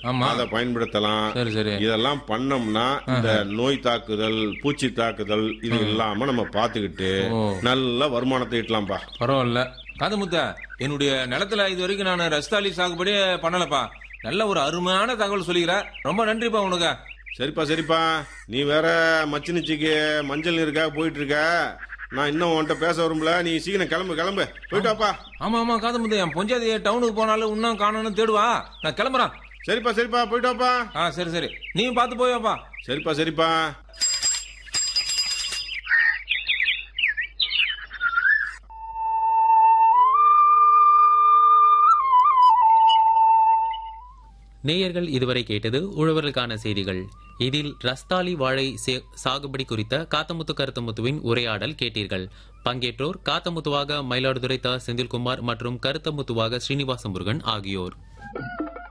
ஆமா. அதை பயன்படுத்தலாம் சரி சரி இதெல்லாம் பண்ணோம்னா இந்த நோய் தாக்குதல் பூச்சி தாக்குதல் இது இல்லாம நம்ம பாத்துக்கிட்டு ஓ. நல்ல வருமானத்தை ஈட்டலாம்ப்பா பரவாயில்ல காதமுத்த என்னுடைய நிலத்துல இது வரைக்கும் நான் ரஸ்தாலி சாகுபடி பண்ணலப்பா நல்ல ஒரு அருமையான தகவல் சொல்லிக்கிற ரொம்ப நன்றிப்பா உனக்கு சரிப்பா சரிப்பா நீ வேற மச்சினிச்சிக்கு மஞ்சள் நீருக்காக போயிட்டு இருக்க நான் இன்னும் உன்கிட்ட பேச வரும்ல நீ சீக்கிரம் கிளம்பு கிளம்பு போயிட்டு வாப்பா ஆமா ஆமா காதமுத்த என் பொஞ்சாதி டவுனுக்கு போனாலும் இன்னும் காணணும்னு தேடுவா நான் கிளம்புறேன் சரிப்பா சரிப்பா போயிட்டு வாப்பா ஆ சரி சரி நீயும் பார்த்து போயப்பா சரிப்பா சரிப்பா நேயர்கள் இதுவரை கேட்டது உழவர்களுக்கான செய்திகள் இதில் ரஸ்தாலி வாழை சே- சாகுபடி குறித்த காத்தமுத்து கருத்தமுத்துவின் உரையாடல் கேட்டீர்கள் பங்கேற்றோர் காத்தமுத்துவாக மயிலாடுதுறை த செந்தில்குமார் மற்றும் கருத்தமுத்துவாக ஸ்ரீனிவாச முருகன் ஆகியோர்